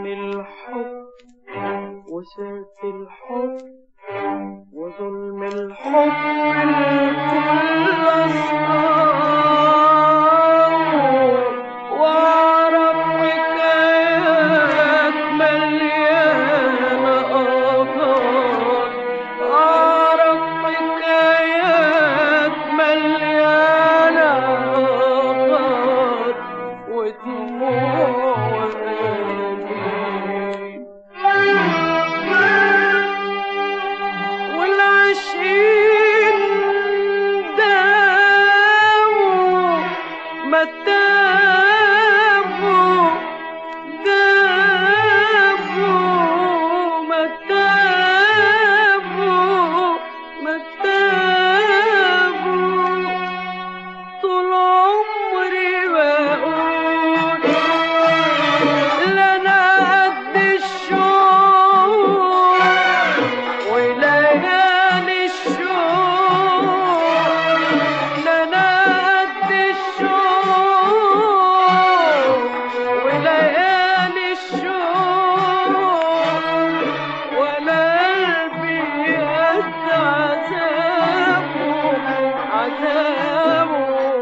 الحب وسرت الحب وظلم الحب الكل أصحابه وأعرف حكايات مليانة آثار أعرف حكايات مليانة آثار ودموع وأنين والعشقين داووا ما تابوا دابوا ما تابوا ما تابوا طول عمري بقول لا انا قد الشوق وليالي الشوق لا انا قد الشوق وليالي الشوق ولا قلبي قد عذابه عذابه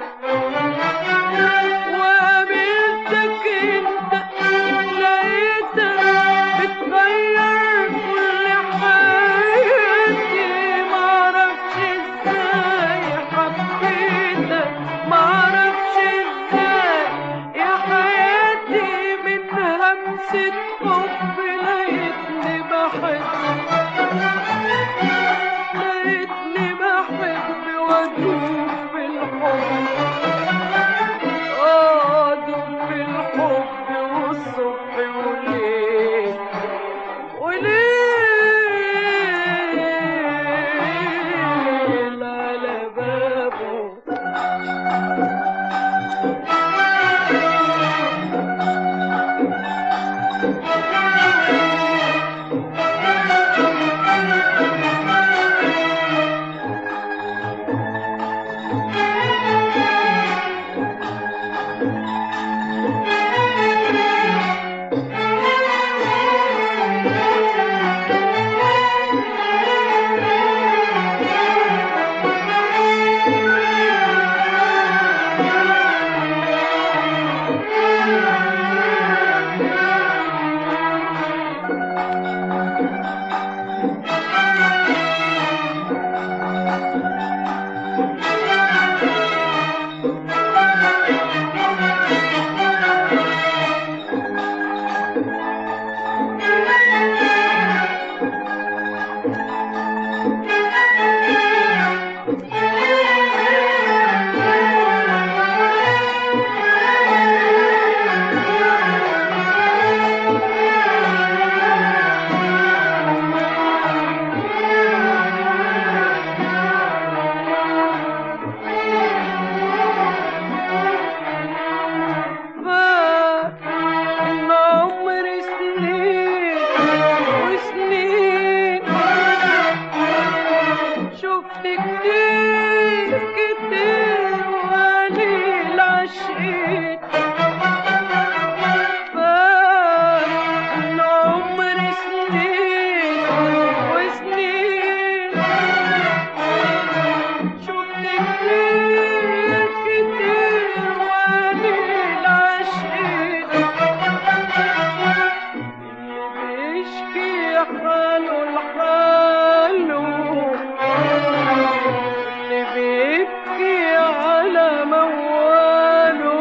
وقابلتك انت لقيتك بتغير كل حياتي معرفش ازاي حبيتك معرفش ازاي يا حياتي من همسة حب لقيتني بحب لقيتني بحب وادوب في الحب أدوب في الحب والصبح والليل وليل على بابه فإن عمري سنين وسنين شفت كتير كتير وقليل عشقين فإن عمري سنين وسنين شفت كتير كتير وقليل عشقين اللي بيشكي حاله لحاله اللي بيبكي على مواله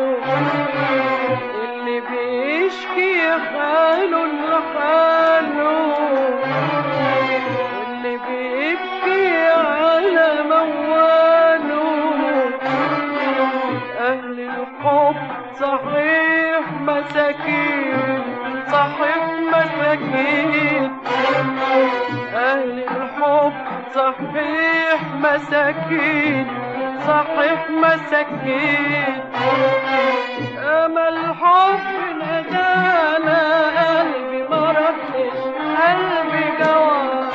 اللي بيشكي حاله لحاله اللي بيبكي على مواله أهل الحب صحيح مساكين صحيح مساكين أهل الحب صحيح مساكين صحيح مساكين أمل حب ندانا قلبي ما ردش قلبي جواب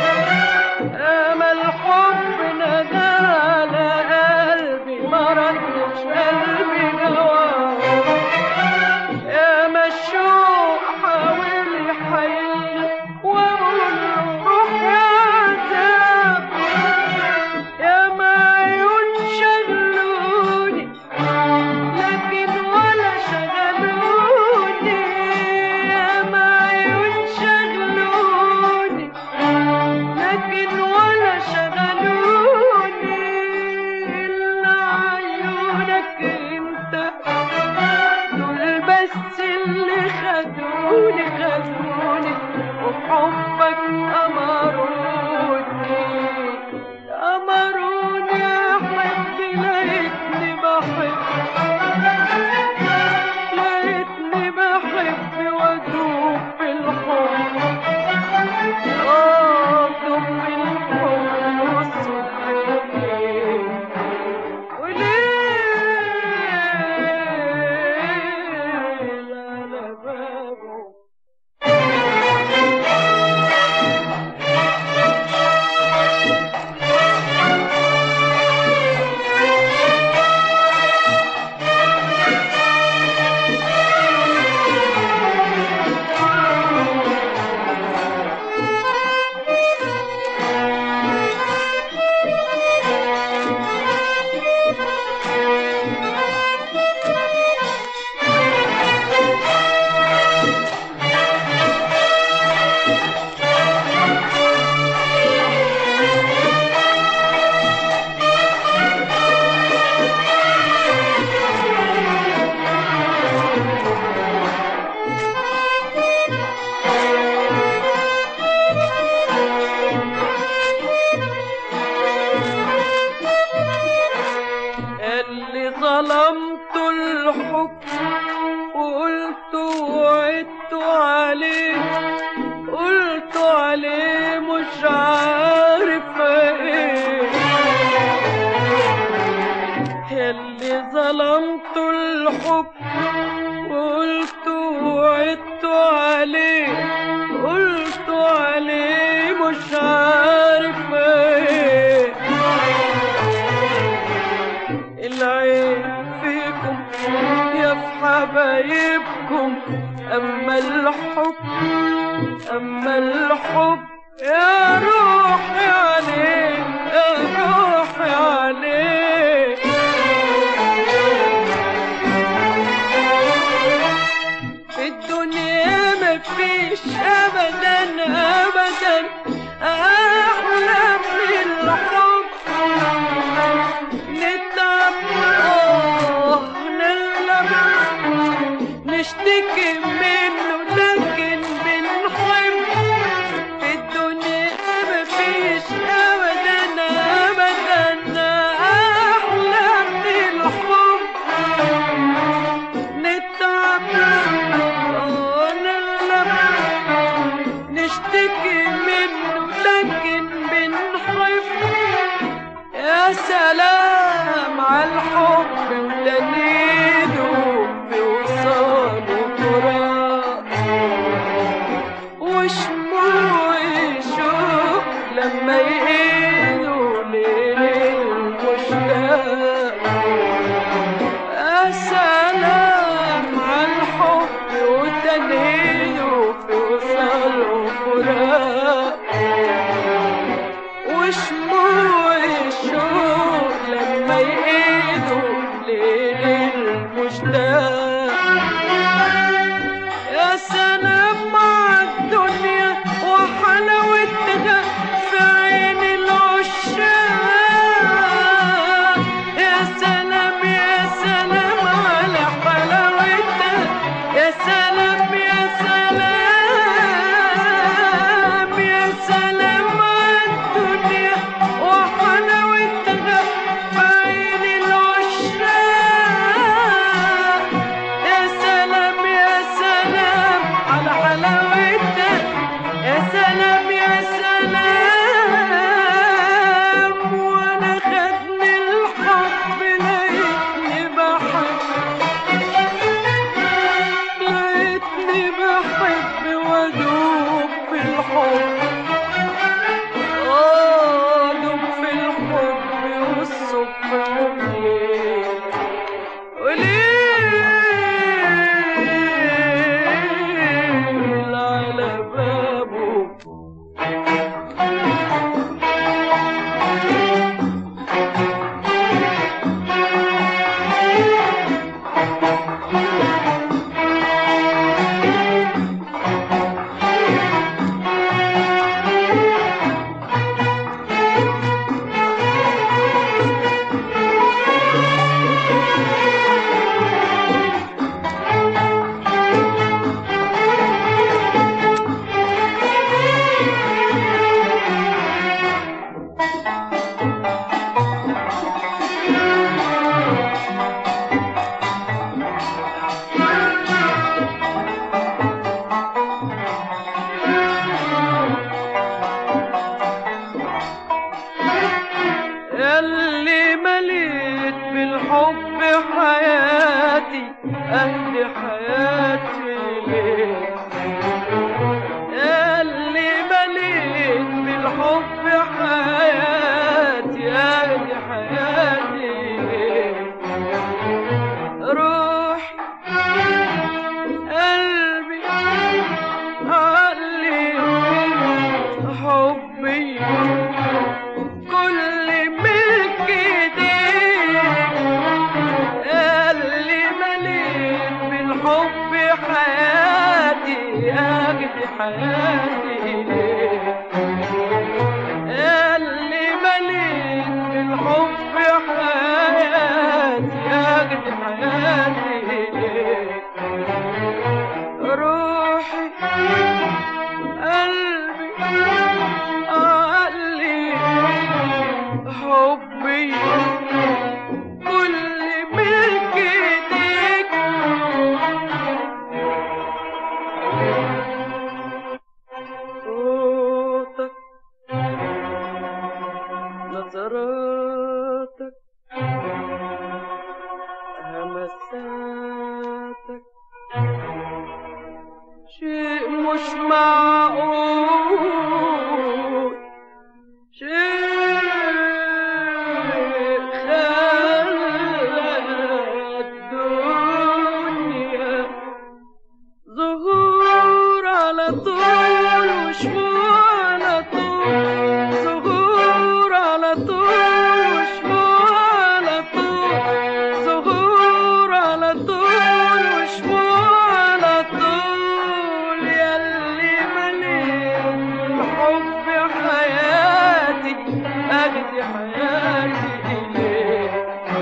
أمل حب ندانا قلبي ما ردش قلبي جواب يا مشوق أمروني وحبك أمروني أمروني أحب لقيتني بحب لقيتني بحب وأدوب في الحب آه أدوب في الحب والصبح والليل وليل على بابه اللي ظلمت الحب وقلت وعدت عليه قلت عليه مش عارف ايه اللي ظلمت الحب وقلت وعدت عليه قلت عليه مش عارف ايه العين فيكم يا في حبايبكم أما الحب أما الحب يا روحي عليه يا روحي عليه في الدنيا مفيش أبدا أبدا أحلى من الحب نتعب آه نلم نشتكي منه لكن بنحب في الدنيا مفيش أبدا أبدا أحلى من الحب نتعب آه نلم نشتكي منه لكن بنحب يا سلام على الحب ودليله بوصاله تراب وشموع الشوق لما يقيدوا ليل المشتاق يا سلام على الحب ودليله بوصاله فراق وشموع الشوق لما يقيدوا ليل المشتاق يا سلام مع الدنيا وحلاوتها في عين العشاق يا سلام يا سلام على حلاوتها يا سلام يا سلام يا سلام على الدنيا وحلاوتها في عين العشاق يا سلام يا سلام على حلاوتها يا سلام يا سلام وانا خدني الحب لقيتني بحب لقيتني بحب وادوب في الحب آه، ادوب في الحب والصبح والليل وليل على بابه حياتي إليك اللي مليت بالحب حياتي أخدي حياتي إليك روحي قلبي عقلي حبي كل ملك ايديك صوتك نظراتك همساتك شيء مش معقول شيء خلى الدنيا ظهور على طول وشموع على طول ظهور على طول وشموع على طول ظهور على طول وشموع على طول ياللي مليت الحب حياتي أخدي حياتي إليك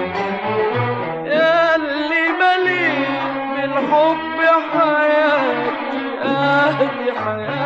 ياللي مليت بالحب حياتي أهدي حياتي